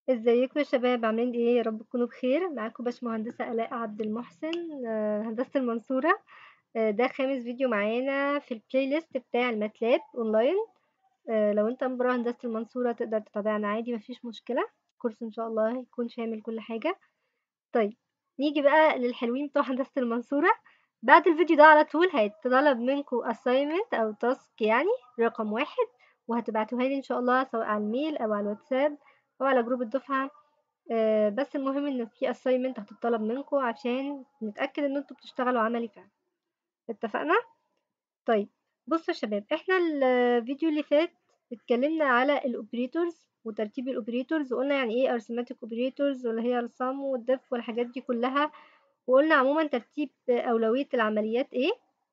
ازيكم يا شباب عاملين ايه يا رب تكونوا بخير معاكم باشمهندسه الاء عبد المحسن آه، هندسه المنصوره آه، ده خامس فيديو معانا في البلاي ليست بتاع الماتلاب اونلاين آه، لو انت من برا هندسه المنصوره تقدر تتابعنا عادي مفيش مشكله الكورس ان شاء الله هيكون شامل كل حاجه طيب نيجي بقى للحلوين بتوع هندسه المنصوره بعد الفيديو ده على طول هيتطلب منكم assignment او تاسك يعني رقم واحد وهتبعتوها لي ان شاء الله سواء على الميل او على الواتساب او على جروب الدفعه آه، بس المهم ان في assignment هتطلب منكم عشان نتاكد ان انتوا بتشتغلوا عملي فعلا اتفقنا طيب بصوا يا شباب احنا الفيديو اللي فات اتكلمنا على الاوبريتورز وترتيب الاوبريتورز وقلنا يعني ايه arithmetic اوبريتورز واللي هي الصم والدف والحاجات دي كلها وقلنا عموما ترتيب اولويه العمليات ايه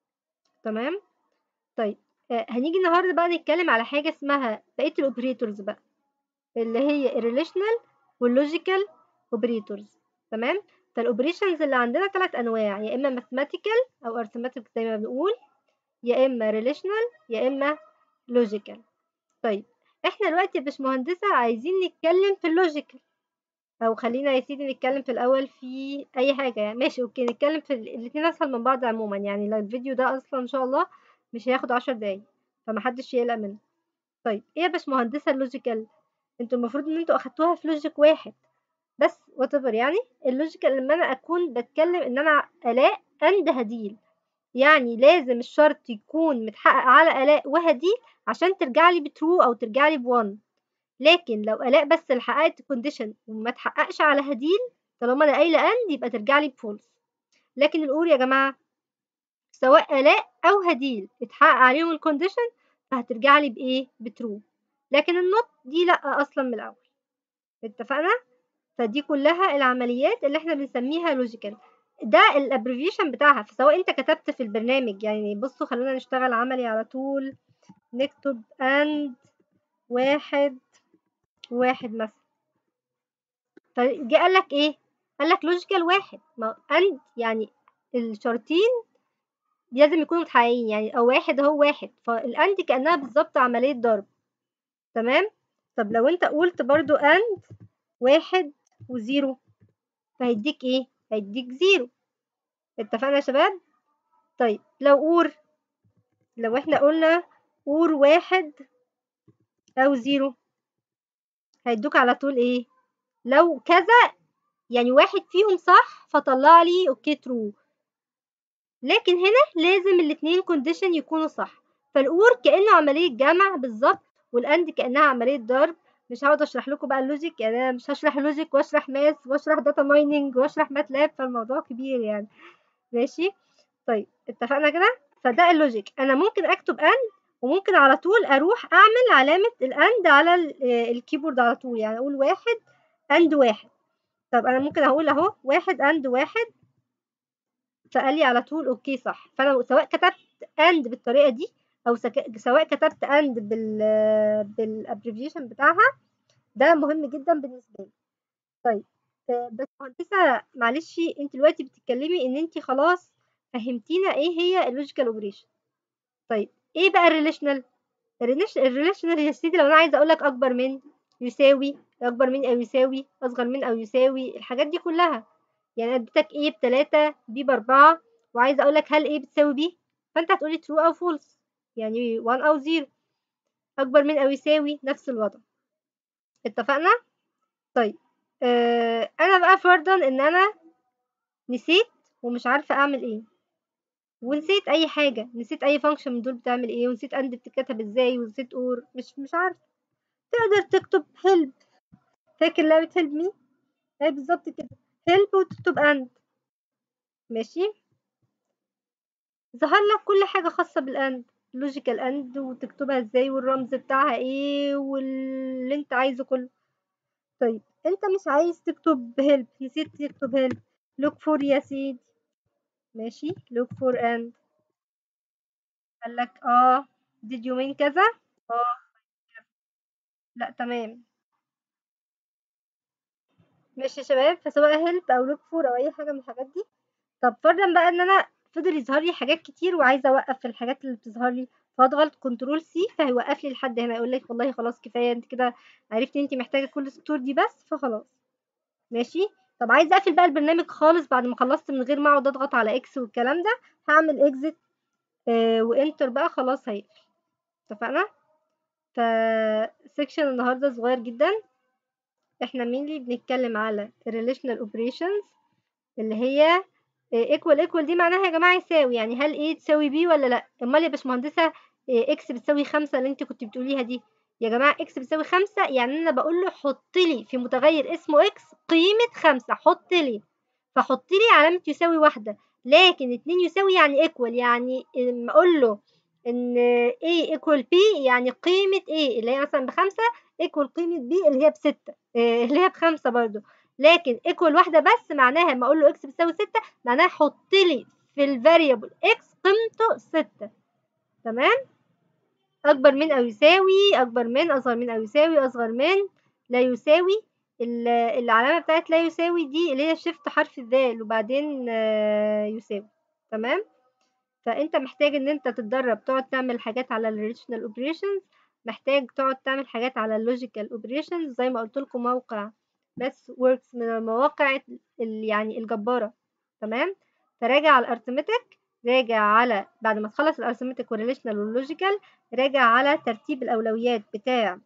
تمام طيب آه، هنيجي النهارده بقى نتكلم على حاجه اسمها بقيه الاوبريتورز بقى اللي هي الريليشنال واللوجيكال اوبريتورز تمام فالاوبريشنز اللي عندنا ثلاث انواع يا اما ماثيماتيكال او arithmetic زي ما بنقول يا اما ريليشنال يا اما لوجيكال طيب احنا دلوقتي يا باشمهندسه عايزين نتكلم في اللوجيكال او خلينا يا سيدي نتكلم في الاول في اي حاجه يعني ماشي اوكي نتكلم في الاثنين اسهل من بعض عموما يعني لو الفيديو ده اصلا ان شاء الله مش هياخد عشر دقايق فمحدش يقلق منه طيب ايه يا باشمهندسه اللوجيكال انتوا المفروض ان انتوا اخدتوها في لوجيك واحد بس whatever يعني اللوجيكال لما انا اكون بتكلم ان انا الاء اند هديل يعني لازم الشرط يكون متحقق على الاء وهديل عشان ترجع لي بترو او ترجع لي بوان لكن لو الاء بس اللي حققت كونديشن وما تحققش على هديل طالما انا قايله اند يبقى ترجع لي بفولس لكن الاور يا جماعه سواء الاء او هديل اتحقق عليهم الكونديشن فهترجع لي بايه بترو لكن النوت دي لا اصلا من الاول اتفقنا فدي كلها العمليات اللي احنا بنسميها لوجيكال ده الابريفيشن بتاعها فسواء انت كتبت في البرنامج يعني بصوا خلونا نشتغل عملي على طول نكتب اند واحد واحد مثلا فجه قال لك ايه قال لك لوجيكال واحد ما اند يعني الشرطين لازم يكونوا متحققين يعني او واحد اهو واحد فالاند كانها بالظبط عمليه ضرب تمام طب لو انت قلت برضو اند واحد وزيرو فهيديك ايه هيديك زيرو اتفقنا يا شباب طيب لو اور لو احنا قلنا اور واحد او زيرو هيدوك على طول ايه لو كذا يعني واحد فيهم صح فطلع لي اوكي ترو لكن هنا لازم الاتنين كونديشن يكونوا صح فالاور كانه عمليه جمع بالظبط والاند كانها عمليه ضرب مش هقعد اشرح لكم بقى اللوجيك يعني انا مش هشرح لوجيك واشرح ماث واشرح داتا مايننج واشرح ماتلاب فالموضوع كبير يعني ماشي طيب اتفقنا كده فده اللوجيك انا ممكن اكتب اند وممكن على طول اروح اعمل علامه الاند على الكيبورد على طول يعني اقول واحد اند واحد طب انا ممكن اقول اهو واحد اند واحد فقال لي على طول اوكي صح فانا سواء كتبت اند بالطريقه دي او سك... سواء كتبت اند بال بالابريفيشن بتاعها ده مهم جدا بالنسبه لي طيب بس مهندسه معلش انت دلوقتي بتتكلمي ان انت خلاص فهمتينا ايه هي اللوجيكال اوبريشن طيب ايه بقى الريليشنال الريليشنال يا سيدي لو انا عايزه اقول لك اكبر من يساوي اكبر من او يساوي اصغر من او يساوي الحاجات دي كلها يعني اديتك ايه بتلاتة بي باربعة وعايزه اقول لك هل ايه بتساوي بي فانت هتقولي true او false يعني 1 او 0 اكبر من او يساوي نفس الوضع اتفقنا طيب آه انا بقى فرضا ان انا نسيت ومش عارفه اعمل ايه ونسيت اي حاجه نسيت اي فانكشن من دول بتعمل ايه ونسيت اند بتتكتب ازاي ونسيت اور مش مش عارفه تقدر تكتب هيلب فاكر لعبه هيلب مي اي بالظبط كده هيلب وتكتب اند ماشي ظهر لك كل حاجه خاصه بالاند لوجيكال اند وتكتبها ازاي والرمز بتاعها ايه واللي انت عايزه كله طيب انت مش عايز تكتب هيلب نسيت تكتب هيلب لوك فور يا سيدي ماشي لوك فور اند قال لك اه did you mean كذا اه لا تمام ماشي يا شباب فسواء هيلب او لوك فور او اي حاجه من الحاجات دي طب فرضا بقى ان انا فضل يظهر لي حاجات كتير وعايزه اوقف في الحاجات اللي بتظهر لي فاضغط كنترول سي فهيوقف لي لحد هنا يقول لك والله خلاص كفايه انت كده عرفتي انت محتاجه كل السطور دي بس فخلاص ماشي طب عايزه اقفل بقى البرنامج خالص بعد ما خلصت من غير ما اقعد اضغط على اكس والكلام ده هعمل اكزit آه وانتر بقى خلاص هيقفل اتفقنا فسيكشن النهارده صغير جدا احنا مينلي بنتكلم على الريليشنال اوبريشنز اللي هي ايكوال ايكوال دي معناها يا جماعه يساوي يعني هل ايه تساوي بي ولا لا امال يا باشمهندسه اكس بتساوي خمسة اللي انت كنت بتقوليها دي يا جماعه اكس بتساوي خمسة يعني انا بقول له حط لي في متغير اسمه اكس قيمه خمسة حط لي فحط لي علامه يساوي واحده لكن اتنين يساوي يعني ايكوال يعني لما اقول له ان A equal B يعني قيمة A اللي هي مثلا بخمسة equal قيمة B اللي هي بستة اللي هي بخمسة برضو لكن equal واحدة بس معناها لما اقول له x بتساوي ستة معناها حط لي في الفاريبل x قيمته ستة تمام اكبر من او يساوي اكبر من اصغر من او يساوي اصغر من لا يساوي العلامة بتاعت لا يساوي دي اللي هي شيفت حرف الذال وبعدين يساوي تمام فانت محتاج ان انت تتدرب تقعد تعمل حاجات على الريليشنال اوبريشنز محتاج تقعد تعمل حاجات على اللوجيكال اوبريشنز زي ما قلت لكم موقع بس وركس من المواقع يعني الجباره تمام فراجع على الارثمتك راجع على بعد ما تخلص الارثمتك والريليشنال واللوجيكال راجع على ترتيب الاولويات بتاع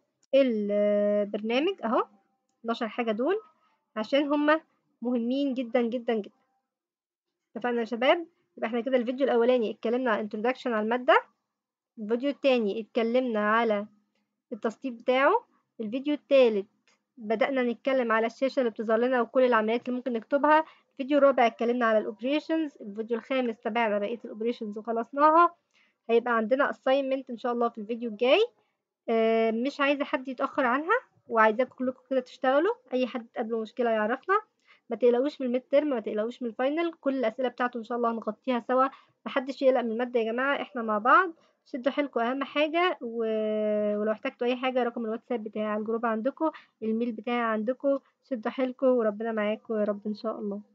البرنامج اهو 12 حاجه دول عشان هما مهمين جدا جدا جدا اتفقنا يا شباب يبقى احنا كده الفيديو الاولاني اتكلمنا عن introduction على المادة الفيديو التاني اتكلمنا على التسطيب بتاعه الفيديو التالت بدأنا نتكلم على الشاشة اللي بتظهر لنا وكل العمليات اللي ممكن نكتبها الفيديو الرابع اتكلمنا على الاوبريشنز الفيديو الخامس تابعنا بقية الاوبريشنز وخلصناها هيبقى عندنا assignment ان شاء الله في الفيديو الجاي اه مش عايزة حد يتأخر عنها وعايزاكم كلكم كده تشتغلوا اي حد تقابله مشكلة يعرفنا ما تقلقوش من الميد ترم ما تقلقوش من الفاينل كل الاسئله بتاعته ان شاء الله هنغطيها سوا محدش يقلق من الماده يا جماعه احنا مع بعض شدوا حيلكم اهم حاجه و... ولو احتجتوا اي حاجه رقم الواتساب بتاعي على الجروب عندكم الميل بتاعي عندكم شدوا حيلكم وربنا معاكم يا رب ان شاء الله